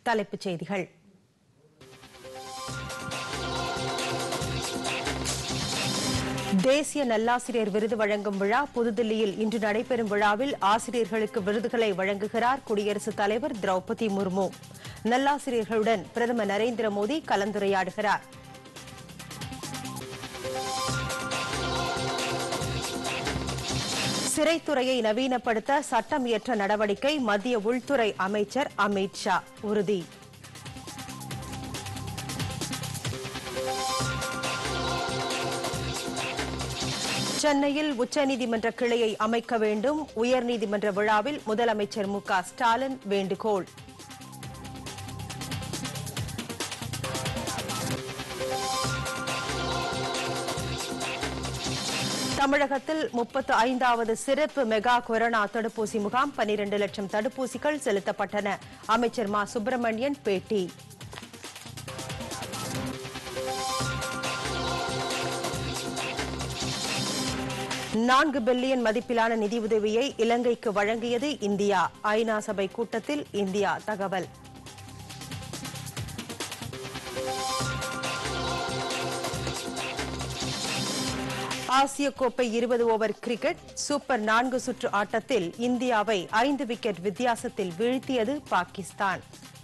தலைப்புச் செய்திகள் தேசிய நல்லாசிரியர் விருது வழங்கும் விழா புதுதில்லியில் இன்று நடைபெறும் விழாவில் ஆசிரியர்களுக்கு விருதுகளை வழங்குகிறார் குடியரசுத் தலைவர் திரௌபதி முர்மு நல்லாசிரியர்களுடன் பிரதமர் நரேந்திர மோடி கலந்துரையாடுகிறார் சிறைத்துறையை நவீனப்படுத்த சட்டம் இயற்ற நடவடிக்கை மத்திய உள்துறை அமைச்சர் அமித் ஷா உறுதி சென்னையில் உச்சநீதிமன்ற கிளையை அமைக்க வேண்டும் உயர்நீதிமன்ற விழாவில் முதலமைச்சர் மு க ஸ்டாலின் வேண்டுகோள் தமிழகத்தில் முப்பத்து ஐந்தாவது சிறப்பு மெகா கொரோனா தடுப்பூசி முகாம் பனிரண்டு லட்சம் தடுப்பூசிகள் செலுத்தப்பட்டன அமைச்சர் மா சுப்பிரமணியன் பேட்டி நான்கு பில்லியன் மதிப்பிலான நிதியுதவியை இலங்கைக்கு வழங்கியது இந்தியா ஐநா சபை கூட்டத்தில் இந்தியா தகவல் ஆசிய கோப்பை இருபது ஓவர் கிரிக்கெட் சூப்பர் நான்கு சுற்று ஆட்டத்தில் இந்தியாவை ஐந்து விக்கெட் வித்தியாசத்தில் வீழ்த்தியது பாகிஸ்தான்